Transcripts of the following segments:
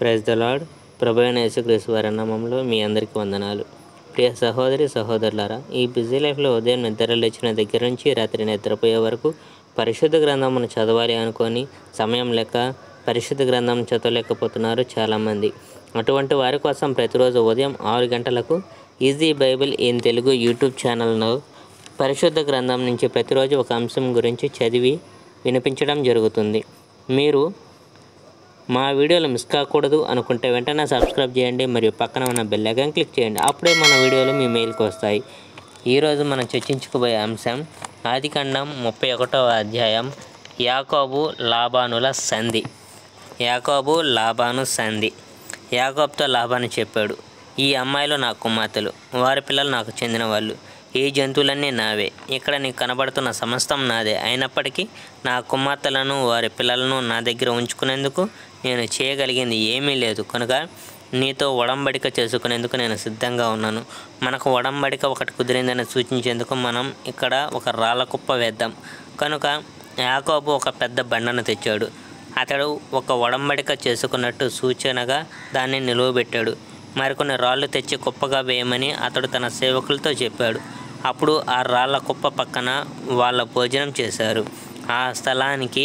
praise the lord ప్రభు అయిన యేసుక్రీస్తు వారి నామంలో మీ అందరికీ వందనాలు ప్రియ సహోదరి సహోదరులారా ఈ బిజీ లైఫ్లో ఉదయం నిద్ర లేచిన దగ్గర నుంచి రాత్రి నిద్రపోయే వరకు పరిశుద్ధ గ్రంథమును చదవాలి అనుకొని సమయం లేక పరిశుద్ధ గ్రంథం చదవలేకపోతున్నారు చాలామంది అటువంటి వారి కోసం ప్రతిరోజు ఉదయం ఆరు గంటలకు easy Bible in Telugu YouTube ఛానల్ను పరిశుద్ధ గ్రంథం నుంచి ప్రతిరోజు ఒక అంశం గురించి చదివి వినిపించడం జరుగుతుంది మీరు మా వీడియోలు మిస్ కాకూడదు అనుకుంటే వెంటనే సబ్స్క్రైబ్ చేయండి మరియు పక్కన ఉన్న బెల్ ఐకాన్ క్లిక్ చేయండి అప్పుడే మన వీడియోలు మీ మెయిల్కి వస్తాయి ఈరోజు మనం చర్చించుకోబోయే అంశం ఆదికాండం ముప్పై ఒకటవ అధ్యాయం యాకోబు లాబానుల సంధి యాకోబు లాబాను సంధి యాకోబ్తో లాబాను చెప్పాడు ఈ అమ్మాయిలు నా కుమార్తెలు వారి పిల్లలు నాకు చెందిన వాళ్ళు ఈ జంతువులన్నీ నావే ఇక్కడ నీకు కనబడుతున్న సమస్తం నాదే అయినప్పటికీ నా కుమార్తెలను వారి పిల్లలను నా దగ్గర ఉంచుకునేందుకు నేను చేయగలిగింది ఏమీ లేదు కనుక నీతో ఒడంబడిక చేసుకునేందుకు నేను సిద్ధంగా ఉన్నాను మనకు ఒడంబడిక ఒకటి కుదిరిందని సూచించేందుకు మనం ఇక్కడ ఒక రాళ్ళ కుప్ప వేద్దాం కనుక యాకోబు ఒక పెద్ద బండను తెచ్చాడు అతడు ఒక ఒడంబడిక చేసుకున్నట్టు సూచనగా దాన్ని నిలువబెట్టాడు మరికొన్ని రాళ్ళు తెచ్చి కుప్పగా వేయమని అతడు తన సేవకులతో చెప్పాడు అప్పుడు ఆ రాళ్ళ కుప్ప పక్కన వాళ్ళ భోజనం చేశారు ఆ స్థలానికి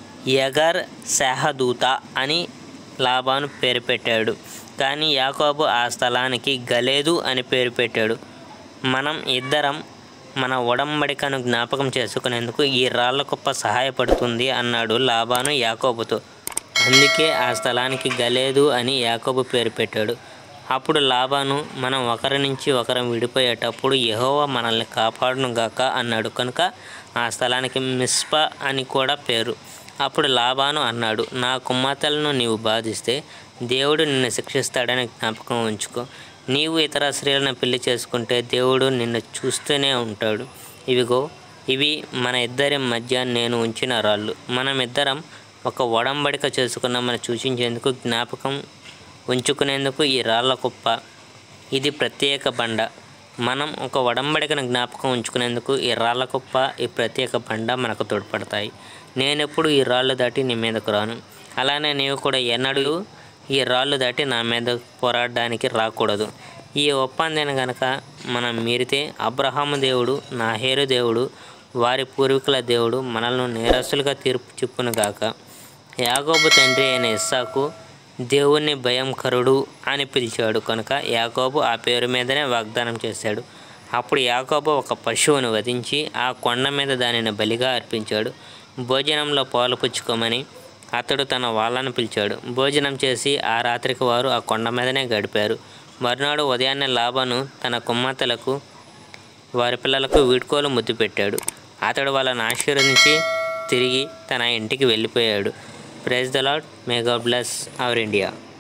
యగర్ సహదూత అని లాబాను పేరు పెట్టాడు కానీ యాకోబు ఆ స్థలానికి గలేదు అని పేరు పెట్టాడు మనం ఇద్దరం మన ఒడంబడికను జ్ఞాపకం చేసుకునేందుకు ఈ రాళ్ళ కుప్ప సహాయపడుతుంది అన్నాడు లాబాను యాకోబుతో అందుకే ఆ స్థలానికి గలేదు అని యాకోబు పేరు పెట్టాడు అప్పుడు లాబాను మనం ఒకరి నుంచి ఒకరం విడిపోయేటప్పుడు యెహోవా మనల్ని కాపాడును గాక అన్నాడు కనుక ఆ స్థలానికి మిస్పా అని కూడా పేరు అప్పుడు లాబాను అన్నాడు నా కుమార్తెలను నీవు బాధిస్తే దేవుడు నిన్ను శిక్షిస్తాడని జ్ఞాపకం ఉంచుకో నీవు ఇతర స్త్రీలను పెళ్లి చేసుకుంటే దేవుడు నిన్ను చూస్తూనే ఉంటాడు ఇవిగో ఇవి మన ఇద్దరి మధ్య నేను ఉంచిన రాళ్ళు మనమిద్దరం ఒక ఒడంబడిక చేసుకున్నామని సూచించేందుకు జ్ఞాపకం ఉంచుకునేందుకు ఈ రాళ్ళ కుప్ప ఇది ప్రత్యేక బండ మనం ఒక ఒడంబడికను జ్ఞాపకం ఉంచుకునేందుకు ఈ రాళ్ళ కుప్ప ఈ ప్రత్యేక బండ మనకు తోడ్పడతాయి నేనెప్పుడు ఈ రాళ్ళు దాటి నీ మీదకు రాను అలానే నీవు కూడా ఎన్నడూ ఈ రాళ్ళు దాటి నా మీద పోరాడడానికి రాకూడదు ఈ ఒప్పందాన్ని గనక మనం మీరితే అబ్రహాము దేవుడు నాహేరు దేవుడు వారి పూర్వీకుల దేవుడు మనల్ని నేరస్తులుగా తీర్పు చెప్పును గాక యాగోబు తండ్రి అయిన ఇస్సాకు దేవుణ్ణి భయంకరుడు అని పిలిచాడు కనుక యాకోబు ఆ పేరు మీదనే వాగ్దానం చేశాడు అప్పుడు యాకోబు ఒక పశువును వధించి ఆ కొండ మీద దానిని బలిగా అర్పించాడు భోజనంలో పాలు పుచ్చుకోమని అతడు తన వాళ్ళను పిలిచాడు భోజనం చేసి ఆ రాత్రికి వారు ఆ కొండ మీదనే గడిపారు మరునాడు ఉదయాన్నే లాభను తన కుమార్తెలకు వారి పిల్లలకు వీడ్కోలు ముద్దు పెట్టాడు అతడు వాళ్ళని ఆశీర్వదించి తిరిగి తన ఇంటికి వెళ్ళిపోయాడు praise the Lord may God bless our India